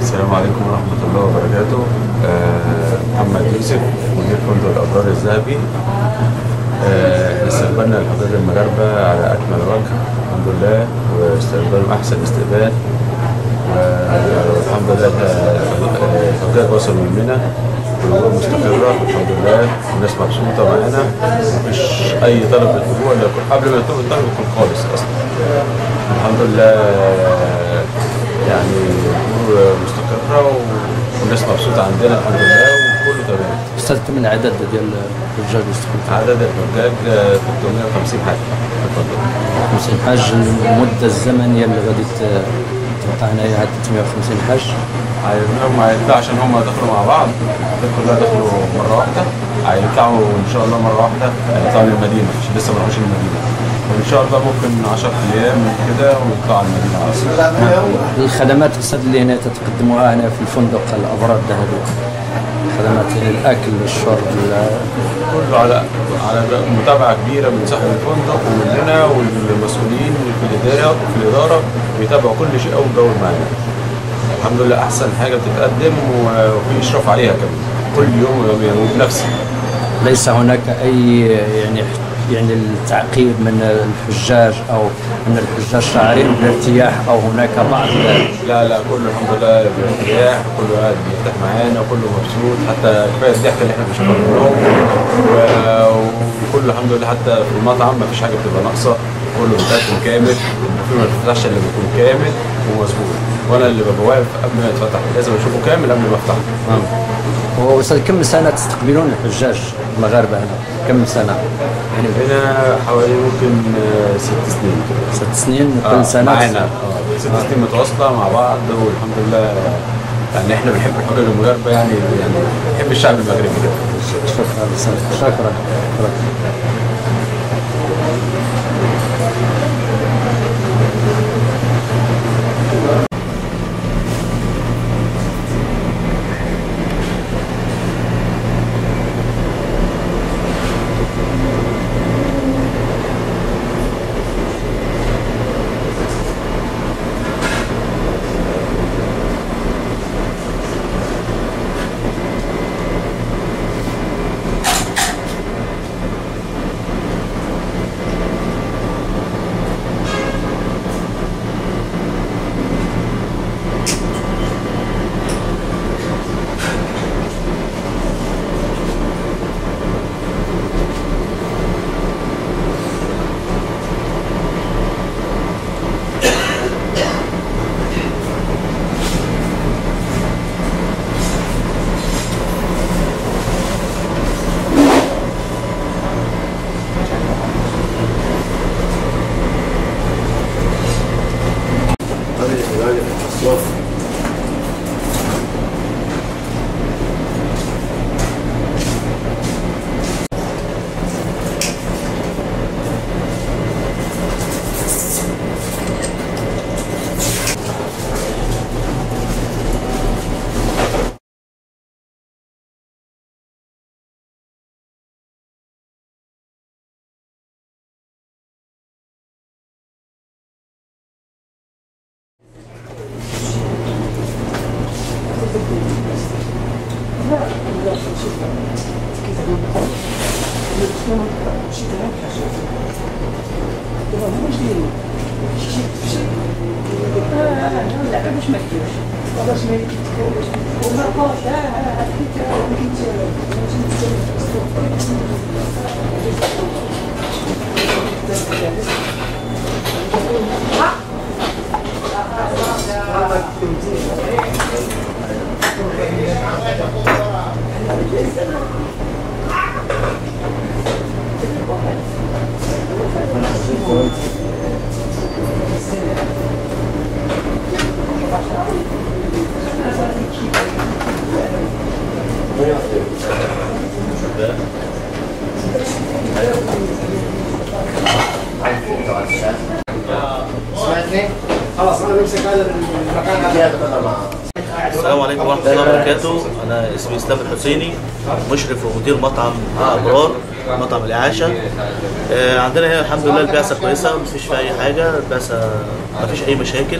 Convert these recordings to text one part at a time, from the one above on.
السلام عليكم ورحمة الله وبركاته آه، محمد يوسف مدير فندق الأبرار الذهبي آه، احنا استقبلنا الحضور المغاربة على أكمل وجه الحمد لله واستقبالهم أحسن استقبال والحمد لله آه، الحجاج وصلوا مننا والأمور مستقرة الحمد لله والناس مبسوطة معانا مفيش أي طلب للأسبوع إلا يكون- قبل ما يطلب الطلب يكون خالص أصلا الحمد لله يعني الامور مستقره والناس مبسوطه عندنا الحمد لله وكله تمام استاذ كم من عدد ديال الحجاج اللي استقبلتوا؟ عدد الحجاج آه، 350 حاج في الفندق 50 حاج المده الزمنيه اللي غادي ت- تبقى هنايا هاد 350 حاج عايزينهم هيطلعوا عشان هم دخلوا مع بعض الحجاج كلها دخلوا مره واحده هيطلعوا ان شاء الله مره واحده هيطلعوا للمدينه عشان لسه ما راحوش المدينه وان شاء الله ممكن 10 ايام كده ويطلعوا على المدينه على طول الخدمات استاذ اللي هنا تقدموها هنا في الفندق الابرار الذهبي خدمات الاكل الشرب ال- كله على على متابعه كبيره من صاحب الفندق ومننا والمسؤولين في الاداره في الاداره بيتابعوا كل شيء اول باول معانا. الحمد لله احسن حاجه بتتقدم و- وفي اشراف عليها كمان كل يوم ويوميا وبنفسي. ليس هناك اي يعني يعني التعقيد من الحجاج او ان الحجاج شاعرين بالارتياح او هناك بعض لا لا كله الحمد لله بارتياح كله قاعد بيرتاح معانا وكله مبسوط حتى كفايه الضحك اللي احنا بنشوفها منهم و- وكله الحمد لله حتى في المطعم ما فيش حاجه بتبقى ناقصه كله بيتقدم كامل البوفيه ما بيفتحش الا بيكون كامل ومظبوط وانا اللي ببقى واقف قبل ما يتفتح لازم اشوفه كامل قبل ما افتحه واستاذ كم سنه تستقبلون الحجاج المغاربه هنا؟ كم سنه؟ يعني هنا حوالي ممكن آه، ست سنين كده ست سنين آه، كل سنه معانا آه، ست سنين متواصله مع بعض والحمد لله يعني احنا بنحب الحجاج المغاربه يعني يعني بنحب الشعب المغربي كده شكرا شكرا شكرا سمعتني؟ خلاص انا بمسك هذا المكان هذا السلام عليكم ورحمة الله وبركاته أنا اسمي إسلام الحسيني مشرف ومدير مطعم أبرار مطعم الإعاشة آه، عندنا هنا الحمد لله البعثة كويسة مفيش فيها أي حاجة البعثة مفيش أي مشاكل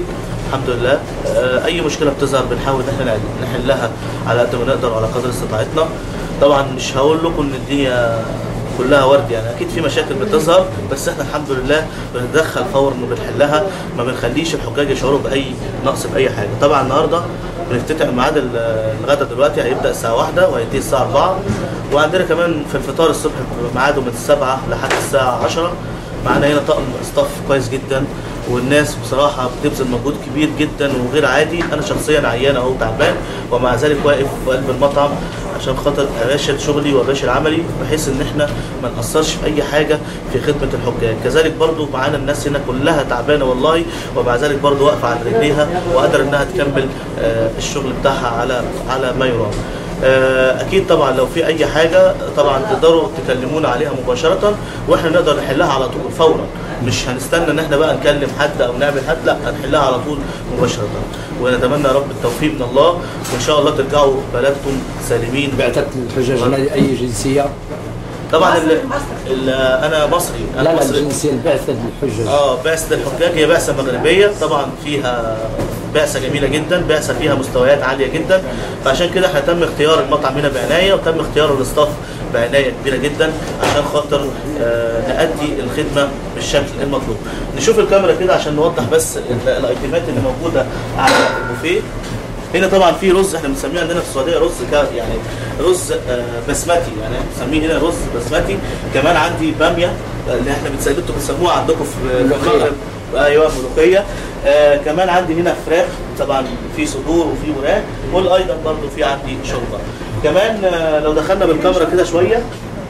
الحمد لله آه، اي مشكله بتظهر بنحاول ان احنا نحلها على قد ما نقدر وعلى قدر استطاعتنا طبعا مش هقول لكم ان الدنيا كلها ورد يعني اكيد في مشاكل بتظهر بس احنا الحمد لله بنتدخل فورا وبنحلها ما بنخليش الحجاج يشعروا باي نقص باي حاجه طبعا النهارده بنفتتح ميعاد ال- الغدا دلوقتي هيبدا الساعه 1 وهينتهي الساعه 4 وعندنا كمان في الفطار الصبح ميعاده من السبعة لحد الساعه 10 معانا هنا طقم ستاف كويس جدا والناس بصراحه بتبذل مجهود كبير جدا وغير عادي انا شخصيا عيان اهو تعبان ومع ذلك واقف في قلب المطعم عشان خاطر اباشر شغلي واباشر عملي بحيث ان احنا ما ناثرش في اي حاجه في خدمه الحجاج كذلك برضو معانا الناس هنا كلها تعبانه والله ومع ذلك برضو واقفه على رجليها وقادره انها تكمل آه، الشغل بتاعها على على ما يرام آه، اكيد طبعا لو في اي حاجه طبعا تقدروا تكلمونا عليها مباشره واحنا نقدر نحلها على طول فورا مش هنستنى ان احنا بقى نكلم حد او نعمل حد لا هنحلها على طول مباشره ونتمنى يا رب التوفيق من الله وان شاء الله ترجعوا بلدكم سالمين بعثة الحجاج هنا أي جنسية؟ طبعا ال ال انا مصري لا انا لا مصري الجنسية البعثة الحجاج اه بعثة الحجاج هي بعثة مغربية طبعا فيها بعثة جميلة جدا بعثة فيها مستويات عالية جدا فعشان كده احنا تم اختيار المطعم هنا بعناية وتم اختيار الاستاف بعناية كبيرة جدا عشان خاطر آه نأدي الخدمة بالشكل المطلوب نشوف الكاميرا كده عشان نوضح بس ال- الايتمات اللي موجودة على البوفيه هنا طبعا في رز احنا بنسميه عندنا في السعوديه رز كا يعني رز آه، بسمتي يعني بنسميه هنا رز بسمتي كمان عندي باميه اللي احنا بنسميه انتوا بتسموها عندكم في في ملوخية. المغرب ايوه ملوخيه آه كمان عندي هنا فراخ طبعا في صدور وفي وراك وايضا برضو في عندي شوربه كمان آه لو دخلنا بالكاميرا كده شويه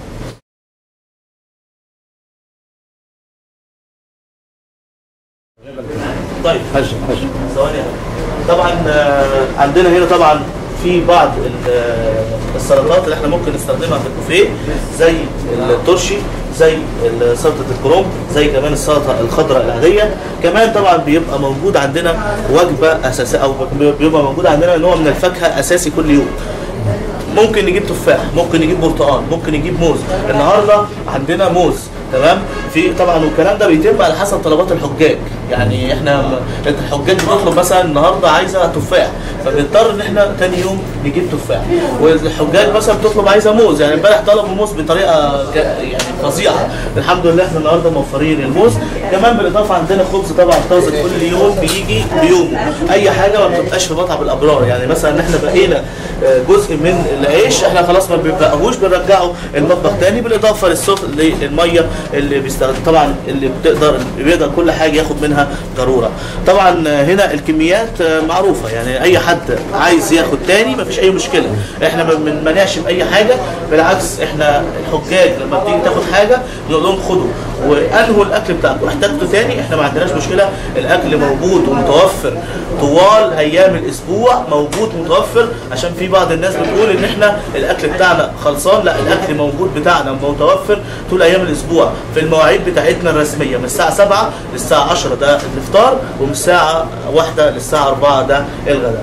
طيب حج حج ثواني طبعا آه، عندنا هنا طبعا في بعض ال- آه، السلطات اللي احنا ممكن نستخدمها في البوفيه زي الترشي زي ال- سلطه الكروم زي كمان السلطه الخضراء العاديه كمان طبعا بيبقى موجود عندنا وجبه اساسيه او بيبقى موجود عندنا نوع من الفاكهه اساسي كل يوم ممكن نجيب تفاح ممكن نجيب برتقال ممكن نجيب موز النهارده عندنا موز تمام في طبعا والكلام ده بيتم على حسب طلبات الحجاج يعني احنا م- الحجاج بتطلب مثلا النهارده عايزه تفاح فبنضطر ان احنا تاني يوم نجيب تفاح والحجاج مثلا بتطلب عايزه موز يعني امبارح طلبوا موز بطريقه ك- يعني فظيعه الحمد لله احنا النهارده موفرين الموز كمان بالاضافه عندنا خبز طبعا طازج كل يوم بيجي بيومه اي حاجه ما بتبقاش في مطعم الابرار يعني مثلا احنا بقينا آه، جزء من العيش احنا خلاص ما بنبقاهوش بنرجعه المطبخ تاني بالاضافه للسخن للميه اللي بيستخدم طبعا اللي بتقدر اللي بيقدر كل حاجه ياخد منها ضروره طبعا آه، هنا الكميات آه، معروفه يعني اي حد عايز ياخد تاني ما فيش اي مشكله احنا ما بنمنعش باي حاجه بالعكس احنا الحجاج لما بتيجي تاخد حاجه نقول لهم خدوا وانهوا الاكل بتاعكم احتاجتوا تاني احنا ما عندناش مشكله الاكل موجود ومتوفر طوال ايام الاسبوع موجود متوفر عشان في بعض الناس بتقول ان احنا الاكل بتاعنا خلصان لا الاكل موجود بتاعنا متوفر طول ايام الاسبوع في المواعيد بتاعتنا الرسميه من الساعه 7 للساعه 10 ده الافطار ومن الساعه 1 للساعه 4 ده الغداء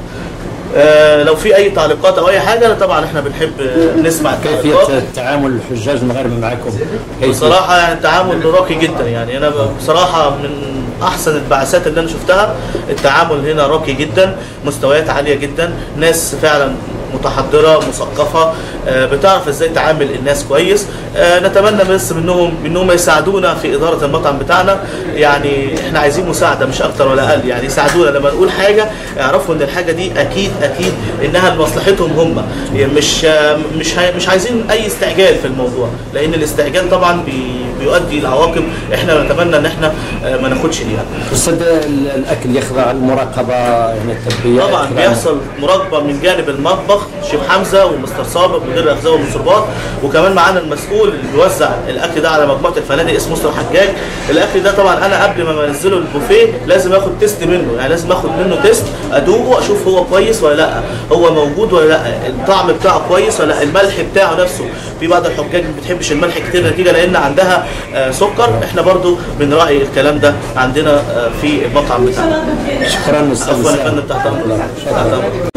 آه لو في اي تعليقات او اي حاجه طبعا احنا بنحب آه، نسمع التعليقات كيفية تعامل الحجاج المغاربة معكم؟ كيف بصراحة يعني التعامل راقي جدا يعني أنا بصراحة من أحسن البعثات اللي أنا شفتها التعامل هنا راقي جدا مستويات عالية جدا ناس فعلا متحضرة مثقفة آه، بتعرف ازاي تعامل الناس كويس آه، نتمنى بس منهم انهم يساعدونا في اداره المطعم بتاعنا يعني احنا عايزين مساعده مش اكتر ولا اقل يعني يساعدونا لما نقول حاجه يعرفوا ان الحاجه دي اكيد اكيد انها لمصلحتهم هم يعني مش آه، مش هي- مش عايزين اي استعجال في الموضوع لان الاستعجال طبعا بي- بيؤدي لعواقب احنا نتمنى ان احنا آه، ما ناخدش ليها أستاذ ال- الأكل يخضع للمراقبة يعني التربية طبعا بيحصل مراقبه من جانب المطبخ شيف حمزه ومستر صابر مدير الاغذيه والمشروبات وكمان معانا المسؤول اللي بيوزع الاكل ده على مجموعه الفنادق اسمه مستر حجاج الاكل ده طبعا انا قبل ما بنزله البوفيه لازم اخد تيست منه يعني لازم اخد منه تيست ادوقه اشوف هو كويس ولا لا هو موجود ولا لا الطعم بتاعه كويس ولا لا الملح بتاعه نفسه في بعض الحجاج ما بتحبش الملح كتير نتيجه لان عندها آه، سكر احنا برضو بنراعي الكلام ده عندنا آه، في المطعم بتاعنا شكرا أستاذ عفوا يا سامي. فندم تحت امرك تحت امرك